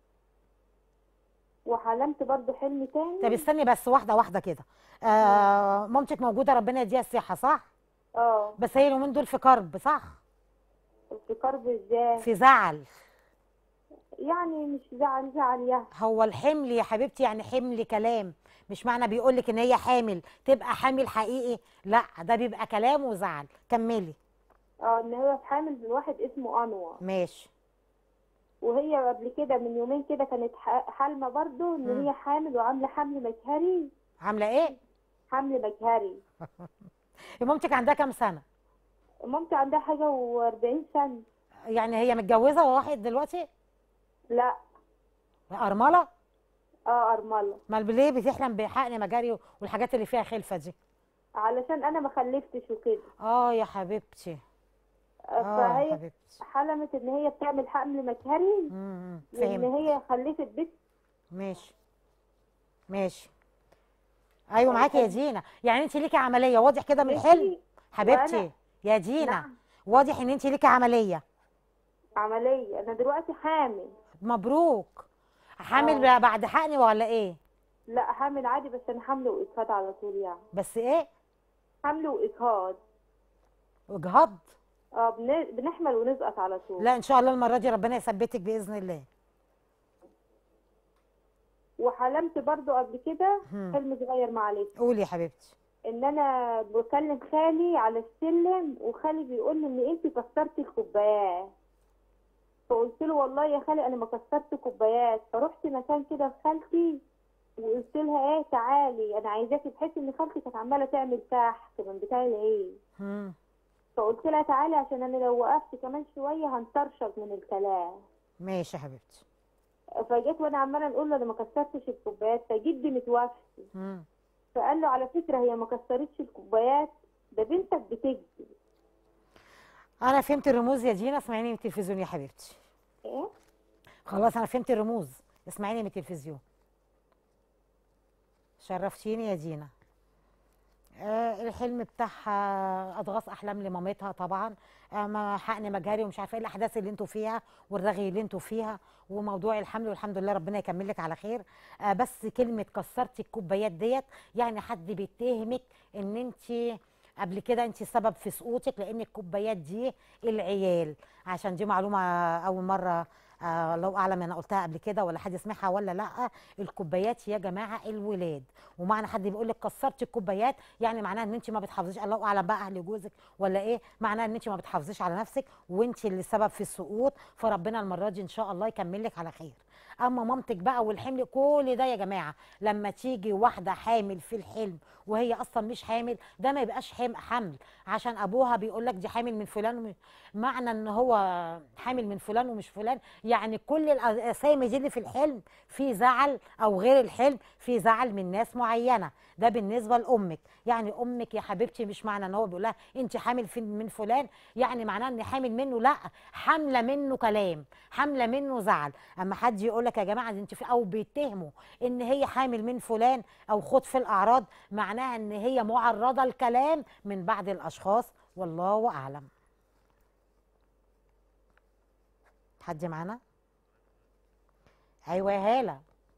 وحلمت برضو حلم تاني طب استني بس واحده واحده كده آه مامتك موجوده ربنا يديها الصحه صح اه بس هي اليومين دول في كرب صح في كرب ازاي في زعل يعني مش زعل زعل يعني هو الحمل يا حبيبتي يعني حمل كلام مش معنى بيقول لك ان هي حامل تبقى حامل حقيقي لا ده بيبقى كلام وزعل كملي اه ان هو حامل من واحد اسمه انور ماشي وهي قبل كده من يومين كده كانت ح- حالمه برضو ان مم. هي حامل وعامله حمل مجهري عامله ايه حمل مجهري مامتك عندها كام سنه مامتي عندها حاجه واربعين سنه يعني هي متجوزه واحد دلوقتي لا ارمله اه ارمله امال ليه بتحلم بحقن مجاري والحاجات اللي فيها خلفه دي علشان انا ما خلفتش وكده اه يا حبيبتي اه يا فهي حبيبتي حلمت ان هي بتعمل حمل مجهري امم وان فهمت هي خلفت بنت ماشي ماشي ايوه معاكي يا دينا يعني انت ليكي عمليه واضح كده من الحلم ماشي. حبيبتي وأنا- يا دينا نعم. واضح ان انت ليكي عمليه عمليه انا دلوقتي حامل مبروك حامل آه. بقى بعد حقن ولا ايه لا حامل عادي بس انا حمل واجهاض على طول يعني بس ايه حمل واجهاض اجهاض اه بن- بنحمل ونسقط على طول لا ان شاء الله المره دي ربنا يثبتك باذن الله وحلمت برضو قبل كده هم. حلم صغير معلش قولي يا حبيبتي ان انا بكلم خالي على السلم وخالي بيقول لي ان انت كسرتي الكوبايات فقلت له والله يا خالي انا ما كسرت كوبايات فرحت مكان كده لخالتي وقلت لها ايه تعالي انا عايزاكي بحيث ان خالتي كانت عماله تعمل كحك من بتاع العيد هم. فقلت لها تعالي عشان انا لو وقفت كمان شويه هنطرشق من الكلام ماشي يا حبيبتي فجيت وانا عماله نقول له انا ما كسرتش الكوبايات فجدي متوفي هم. فقال له على فكره هي ما كسرتش الكوبايات ده بنتك بتكذب انا فهمت الرموز يا دينا اسمعيني من التلفزيون يا حبيبتي ايه خلاص انا فهمت الرموز اسمعيني من التلفزيون شرفتيني يا دينا آه الحلم بتاعها اضغاث احلام لمامتها طبعا آه ما حقن مجاري ومش عارفه ايه الاحداث اللي انتوا فيها والرغي اللي انتوا فيها وموضوع الحمل والحمد لله ربنا يكمل لك على خير آه بس كلمه كسرتي الكوبايات ديت يعني حد بيتهمك ان انت قبل كده انت السبب في سقوطك لان الكوبايات دي العيال عشان دي معلومه اول مره آه لو اعلم انا قلتها قبل كده ولا حد يسمعها ولا لا الكوبايات يا جماعه الولاد ومعنى حد بيقول لك كسرت الكوبايات يعني معناها ان انت ما بتحافظيش الله اعلم بقى اهل جوزك ولا ايه معناها ان انت ما بتحافظيش على نفسك وانت اللي السبب في السقوط فربنا المره دي ان شاء الله يكمل لك على خير اما مامتك بقى والحمل كل ده يا جماعه لما تيجي واحده حامل في الحلم وهي اصلا مش حامل ده ما يبقاش حم- حمل عشان ابوها بيقول لك دي حامل من فلان ومن معنى ان هو حامل من فلان ومش فلان يعني كل الاسامي دي اللي في الحلم في زعل او غير الحلم في زعل من ناس معينه ده بالنسبه لامك يعني امك يا حبيبتي مش معنى ان هو بيقول لها انت حامل في من فلان يعني معناه ان حامل منه لا حامله منه كلام حامله منه زعل اما حد يقول لك يا جماعه دي انت في او بيتهموا ان هي حامل من فلان او خد في الاعراض معناها ان هي معرضه لكلام من بعض الاشخاص والله اعلم حد معانا ايوه يا هاله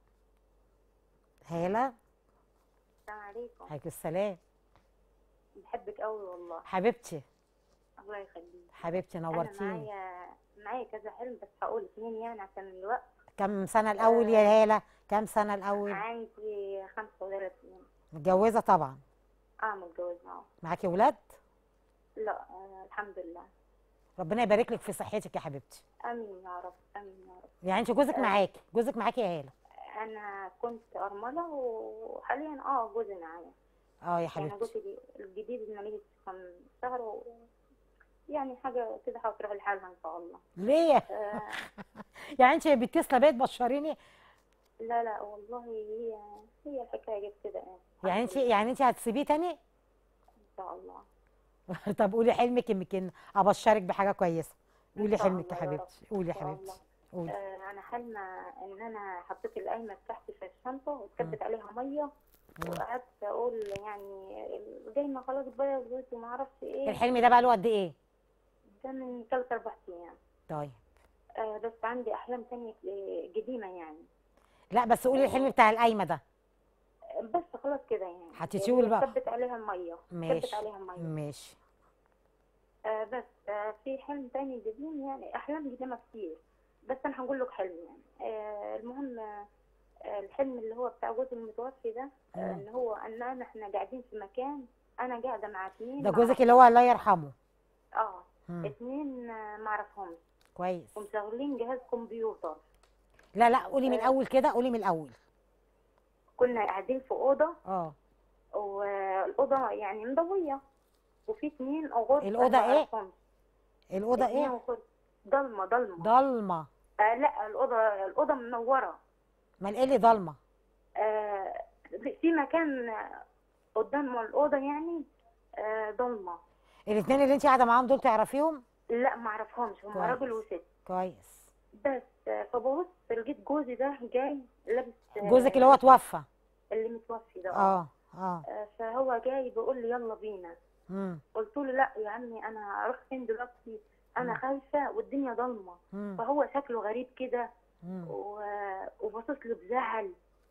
هاله السلام عليكم عليكم السلام بحبك قوي والله حبيبتي الله يخليك حبيبتي انا نورتيني معايا معايا كذا حلم بس هقول اتنين يعني عشان الوقت كم سنه الاول يا هاله كم سنه الاول عندي 35 متجوزه طبعا اه متجوزة اه معاكي ولاد لا آه الحمد لله ربنا يبارك لك في صحتك يا حبيبتي امين يا رب امين يا رب يعني انت جوزك آه. معاكي جوزك معاكي يا هاله انا كنت ارمله وحاليا اه جوزي معايا اه يا يعني حبيبتي جوزي الجديد اللي ماليش كم شهر و... يعني حاجه كده هتروح لحالها ان شاء الله ليه آه يعني انت بتصله بيت بشريني لا لا والله هي هي الحكايه جت كده يعني يعني الحمد انت لله، يعني انت هتسيبيه تاني ان شاء الله طب قولي حلمك يمكن ابشرك بحاجه كويسه إن قولي شاء حلمك يا الله يا رب. حبيبتي قولي يا إن شاء حبيبتي الله. قولي آه انا حلمه ان انا حطيت القايمه بتاعتي في الشنطه واتكبت عليها ميه وقعدت اقول يعني القايمه خلاص بيضت وما اعرفش ايه الحلم ده بقى له قد ايه ده من ثلاث اربع ايام طيب آه بس عندي احلام تانية آه، قديمه يعني لا بس قولي الحلم بتاع القايمه ده آه، بس خلاص كده يعني هتتشوي بقى. كبت عليها الميه كبت ماشي عليها الميه ماشي آه بس آه في حلم تاني قديم يعني احلام قديمه كتير بس انا هقول لك حلم يعني آه المهم آه آه، الحلم اللي هو بتاع جوزي المتوفي ده آه مم. ان هو ان انا احنا قاعدين في مكان انا قاعده مع اتنين ده ما جوزك اللي هو الله يرحمه أعرف- اه مم. اتنين آه، ما اعرفهمش كويس ومشغلين جهاز كمبيوتر لا لا قولي من الاول كده قولي من الاول كنا قاعدين في اوضه اه والاوضه يعني مضويه وفي اتنين غرفه الأوضة ما إيه؟ أعرفهمش. الاوضه اتنين ايه غرفة. ضلمه ضلمه ضلمه آه لا الاوضه الاوضه منوره امال ايه اللي ضلمه آه في مكان قدام الأوضة يعني آه ضلمة الاثنين اللي انت قاعده معاهم دول تعرفيهم لا ما اعرفهمش هم كويس. راجل وست كويس بس آه، فببص لقيت جوزي ده جاي لابس آه، جوزك اللي هو توفى اللي متوفي ده اه اه آه، فهو جاي بيقول لي يلا بينا امم قلت له لا يا عمي انا اروح فين دلوقتي انا مم. خايفه والدنيا ضلمه امم فهو شكله غريب كده امم و- وباصص له بزعل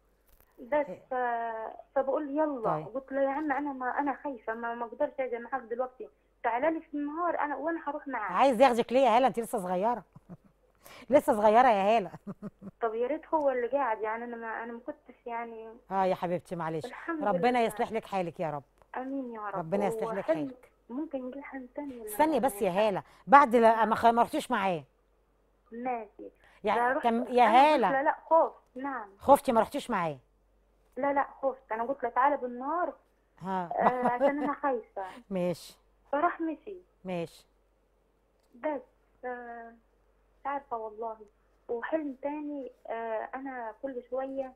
بس إيه. ف... فبقول له يلا طيب. قلت له يا عم انا ما انا خايفه ما ما اقدرش اجي معاك دلوقتي تعالى لي في النهار انا وانا هروح معاك عايز ياخدك ليه يا هاله انت لسه صغيره لسه صغيره يا هاله طب يا ريت هو اللي قاعد يعني انا ما انا ما كنتش يعني اه يا حبيبتي معلش الحمد ربنا لله. يصلح لك حالك يا رب امين يا رب ربنا يصلح لك وحلم- حالك ممكن نجي حلم تاني ولا استني ما بس يا ينفعش؟ هاله بعد لا ما خ- ما رحتيش معاه ماشي لا يعني رحت كم يا أنا قلت هاله له لا خوف نعم خفتي ما رحتيش معاه لا لا خفت انا قلت له تعالى بالنهار ها آه عشان انا خايفه ماشي فراح مشي ماشي بس آه، مش عارفة والله وحلم تاني آه، أنا كل شوية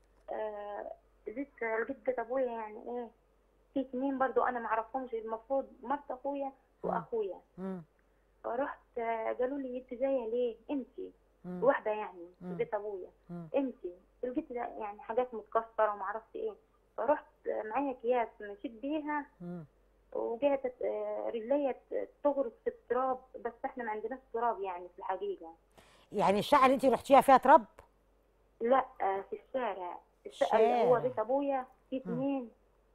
آه، زدت لجدة أبويا يعني إيه في اتنين برضو أنا معرفهمش المفروض مرت أخويا وأخويا مم. فرحت آه، قالوا لي أنت جاية ليه أنتي مم. واحدة يعني مم. بيت أبويا مم. أنتي لقيت ده يعني حاجات متكسرة ومعرفش إيه فرحت آه، معايا أكياس مشيت بيها مم. وجات آه، رجليا تغرس في التراب بس احنا ما عندناش تراب يعني في الحقيقة يعني الشقه اللي انت رحتيها فيها تراب لا آه، في الشارع الشقة اللي هو شارع. بيت أبويا في اتنين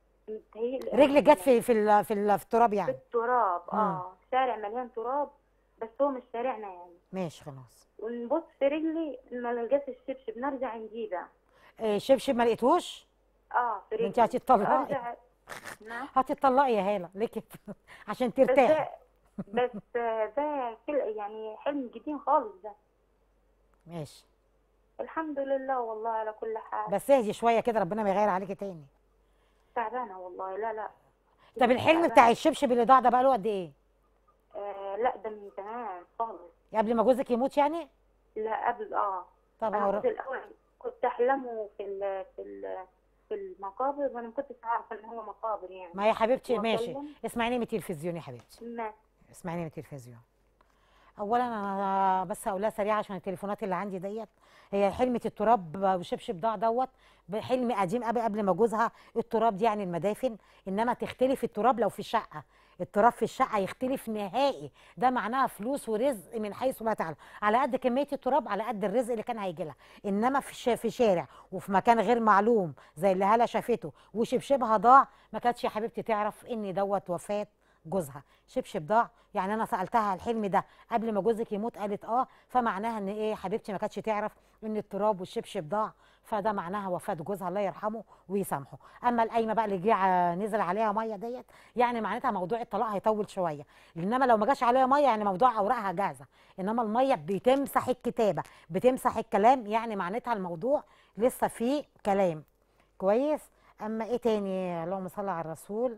متهيألي رجلك جت في في ال- في, ال- في التراب في يعني التراب مم. اه شارع مليان تراب بس هو مش شارعنا يعني ماشي خلاص ونبص في رجلي ما نلقاش الشبشب نرجع نجيبه إيه شبشب ما لقيتوش اه في رجلي انت هتطلقي أرجع- نعم هتطلقي يا هاله ليه كده عشان بس ترتاحي ده بس ده حل- يعني حلم جديد خالص ده ماشي الحمد لله والله على كل حال بس اهدي شويه كده ربنا ما يغير عليكي تاني تعبانه والله لا لا طب الحلم بتاع الشبشب اللي ضاع ده بقاله قد ايه آه لا ده من زمان خالص قبل ما جوزك يموت يعني لا قبل اه طب انا هو كنت الاول كنت احلمه في ال في ال في المقابر وانا ما كنتش عارفه ان هو مقابر يعني ما يا حبيبتي ماشي وأكلم. اسمعيني من التلفزيون يا حبيبتي ما اسمعيني من التلفزيون اولا انا بس هقولها سريعه عشان التليفونات اللي عندي ديت هي حلمه التراب وشبشب ضاع دوت حلم قديم قبل قبل ما جوزها التراب دي يعني المدافن انما تختلف التراب لو في الشقه التراب في الشقه يختلف نهائي ده معناها فلوس ورزق من حيث لا تعلم على قد كميه التراب على قد الرزق اللي كان هيجي لها انما في ش- في شارع وفي مكان غير معلوم زي اللي هاله شافته وشبشبها ضاع ما كانتش يا حبيبتي تعرف ان دوت وفاه جوزها شبشب ضاع يعني انا سالتها الحلم ده قبل ما جوزك يموت قالت اه فمعناها ان ايه حبيبتي ما كانتش تعرف ان التراب والشبشب ضاع فده معناها وفاه جوزها الله يرحمه ويسامحه اما القايمه بقى اللي جه ع- نزل عليها ميه ديت يعني معناتها موضوع الطلاق هيطول شويه انما لو ما جاش عليها ميه يعني موضوع اوراقها جاهزه انما الميه بتمسح الكتابه بتمسح الكلام يعني معناتها الموضوع لسه فيه كلام كويس اما ايه تاني اللهم صل على الرسول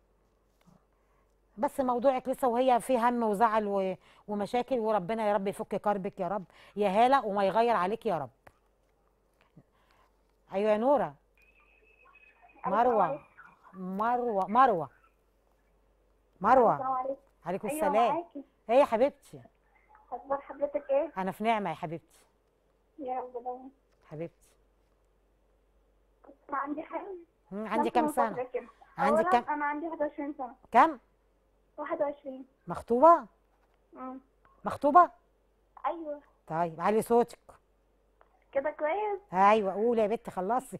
بس موضوعك لسه وهي في هم وزعل و- ومشاكل وربنا يا رب يفك كربك يا رب يا هاله وما يغير عليك يا رب ايوه يا نوره مروه مروه مروه مروه السلام عليكم عليكم ايوه السلام معاكي ايه يا حبيبتي اخبار حضرتك ايه انا في نعمه يا حبيبتي يا رب دايما حبيبتي كنت ما عندي حلم مم، عندي كنت كام من سنه فترة كده. عندي أولاً كام انا عندي 21 سنه كام 21 مخطوبه امم مخطوبه ايوه طيب علي صوتك كده كويس ايوه قولي يا بنت خلصي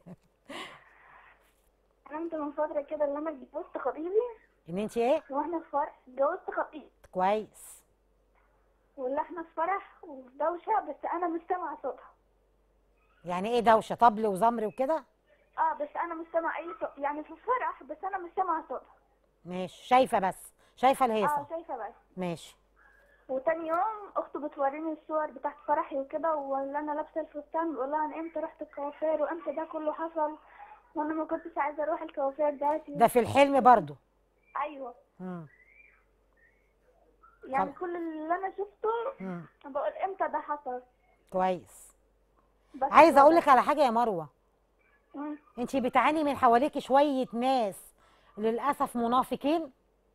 حلمت من فتره كده ان انا اتجوزت خطيبي ان انت ايه واحنا في فرح اتجوزت خطيبي كويس واللي احنا في فرح وفي دوشه بس انا مش سامعه صوتها يعني ايه دوشه طبل وزمر وكده اه بس انا مش سامعه اي صوت يعني في فرح بس انا مش سامعه صوتها ماشي شايفه بس شايفه اه الهيصه شايفه بس ماشي وتاني يوم اخته بتوريني الصور بتاعت فرحي وكده واللي انا لابسه الفستان بقول لها انا امتى رحت الكوافير وامتى ده كله حصل وانا ما كنتش عايزه اروح الكوافير دلوقتي ده في الحلم برضو ايوه مم. يعني طب- كل اللي انا شفته مم. بقول امتى ده حصل كويس بس عايزه هو اقول ده. لك على حاجه يا مروه مم. انت بتعاني من حواليكي شويه ناس للاسف منافقين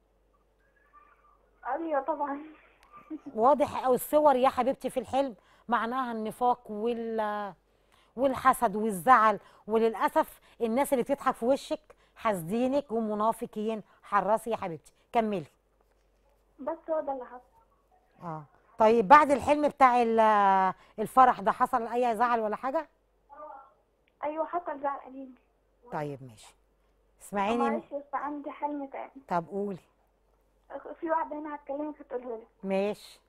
ايوه طبعا واضح او الصور يا حبيبتي في الحلم معناها النفاق وال والحسد والزعل وللاسف الناس اللي بتضحك في وشك حاسدينك ومنافقين حرصي يا حبيبتي كملي بس هو ده اللي حصل اه طيب بعد الحلم بتاع ال- الفرح ده حصل اي زعل ولا حاجه ايوه حصل زعل قديم طيب ماشي اسمعيني معلش بس عندي حلم تاني طب قولي في واحده هنا هتكلمك هتقولها لك ماشي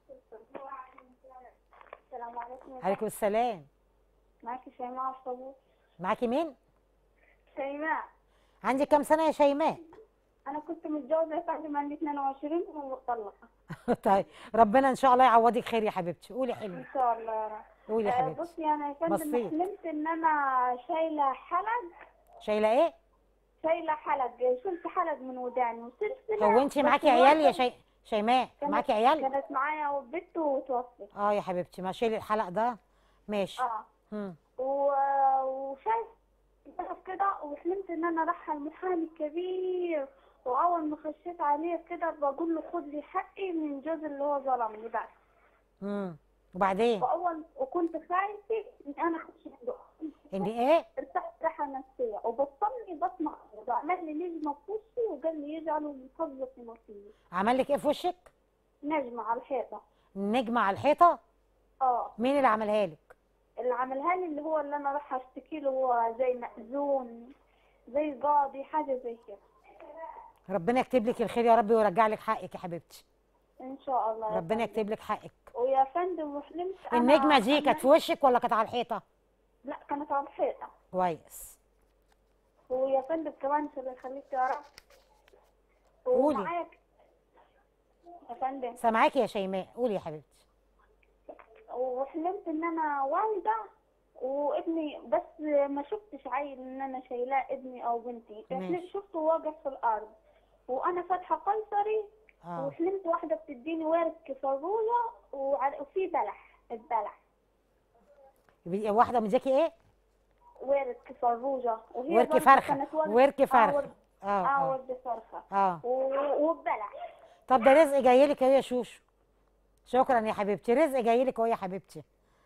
السلام عليكم يا عليكم السلام معاكي شيماء الصبور معاكي مين شيماء عندي كام سنه يا شيماء انا كنت متجوزه بعد ما عندي 22 ومطلقه طيب ربنا ان شاء الله يعوضك خير يا حبيبتي قولي حلمي ان شاء الله يا رب قولي يا آه، حبيبتي بصي انا يا فندم بسيط. حلمت ان انا شايله حلق شايله ايه شايله حلق شلت حلق من وداني وسلسله هو انت بس معاكي عيال يا الواحدة شي... شيماء كانت- معاكي عيال كانت معايا وبنت وتوفت اه يا حبيبتي ما شيلي الحلق ده ماشي اه مم. و... وشايف كده وحلمت ان انا رايحه المحامي الكبير واول ما خشيت عليه كده بقول له خد لي حقي من جوز اللي هو ظلمني بس مم. وبعدين واول وكنت خايفه ان انا اخش عنده ان ايه ارتحت راحه نفسيه وبطلني بطمع وعمل لي نجمه في وشي وقال لي يجعله من فضلك نصيبي عمل لك ايه في وشك نجمه على الحيطه نجمه على الحيطه اه مين اللي عملها لك اللي عملها لي اللي هو اللي انا راح اشتكي له هو زي مأذون زي قاضي حاجه زي كده ربنا يكتب لك الخير يا رب ويرجع لك حقك يا حبيبتي ان شاء الله يا ربنا فندم. يكتب لك حقك ويا فندم وحلمت أنا- النجمه دي كانت أنا- في وشك ولا كانت على الحيطه لا كانت على الحيطه كويس ويا فندم كمان مش اللي يخليك تعرف قولي. ومعاك يا فندم سامعاكي يا شيماء قولي يا حبيبتي وحلمت ان انا والده وابني بس ما شفتش عيل ان انا شايلاه ابني او بنتي ماشي. حلمت شفته واقف في الارض وانا فاتحه قيصري اه وحلمت واحده بتديني ورك فروله وعلى- وفي بلح البلح يبقى واحده مديكي ايه ورك فروجه وهي ورك برضه فرخه كانت واقفة- ورك آه، فرخه ورك- اه اه اه ورك فرخه اه و- وبلح طب ده رزق جاي لك اهو يا شوشو شكرا يا حبيبتي رزق جاي لك اهو يا حبيبتي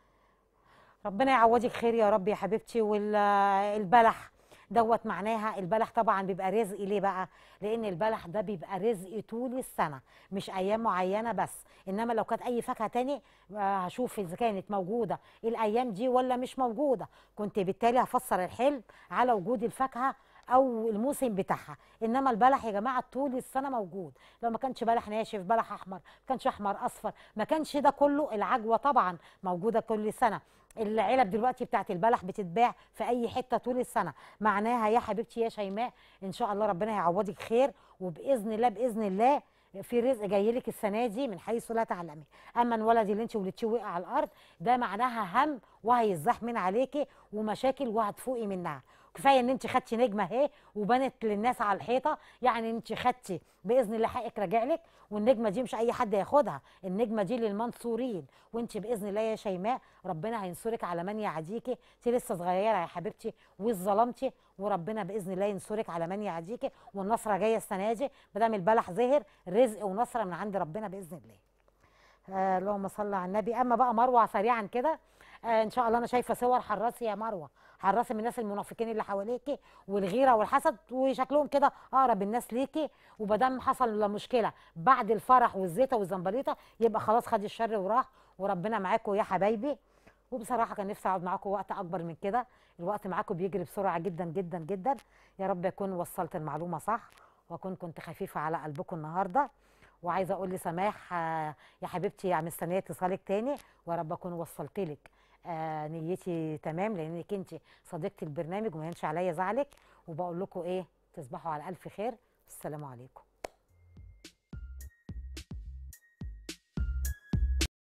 ربنا يعوضك خير يا رب يا حبيبتي والبلح دوت معناها البلح طبعا بيبقى رزق ليه بقى لان البلح ده بيبقى رزق طول السنه مش ايام معينه بس انما لو كانت اي فاكهه تاني آه، هشوف اذا كانت موجوده الايام دي ولا مش موجوده كنت بالتالي هفسر الحلم على وجود الفاكهه او الموسم بتاعها انما البلح يا جماعه طول السنه موجود لو ما كانش بلح ناشف بلح احمر ما كانش احمر اصفر ما كانش ده كله العجوه طبعا موجوده كل سنه العلب دلوقتي بتاعت البلح بتتباع في اي حته طول السنه معناها يا حبيبتي يا شيماء ان شاء الله ربنا هيعوضك خير وباذن الله باذن الله في رزق جاي لك السنه دي من حيث لا تعلمي اما الولد اللي انت ولدتيه وقع على الارض ده معناها هم وهيزاح من عليكي ومشاكل وهتفوقي منها كفايه ان انت خدتي نجمه اهي وبنت للناس على الحيطه يعني انت خدتي باذن الله حقك راجع لك والنجمه دي مش اي حد ياخدها النجمه دي للمنصورين وانت باذن الله يا شيماء ربنا هينصرك على من يعاديكي انت لسه صغيره يا حبيبتي واتظلمتي وربنا باذن الله ينصرك على من يعاديكي والنصره جايه السنه دي ما دام البلح ظهر رزق ونصره من عند ربنا باذن الله آه اللهم صل على النبي اما بقى مروه سريعا كده آه ان شاء الله انا شايفه صور حراسي يا مروه حراسي من الناس المنافقين اللي حواليكي والغيره والحسد وشكلهم كده اقرب الناس ليكي ومادام حصل مشكله بعد الفرح والزيطه والزنبليطه يبقى خلاص خد الشر وراح وربنا معاكم يا حبايبي وبصراحه كان نفسي اقعد معاكم وقت اكبر من كده الوقت معاكم بيجري بسرعه جدا جدا جدا يا رب اكون وصلت المعلومه صح واكون كنت خفيفه على قلبكم النهارده وعايزه اقول لسماح آه، يا حبيبتي يا مستنيه اتصالك تاني ويا رب اكون وصلت لك آه نيتي تمام لانك انت صديقه البرنامج وما ينش عليا زعلك وبقول لكم ايه تصبحوا على الف خير السلام عليكم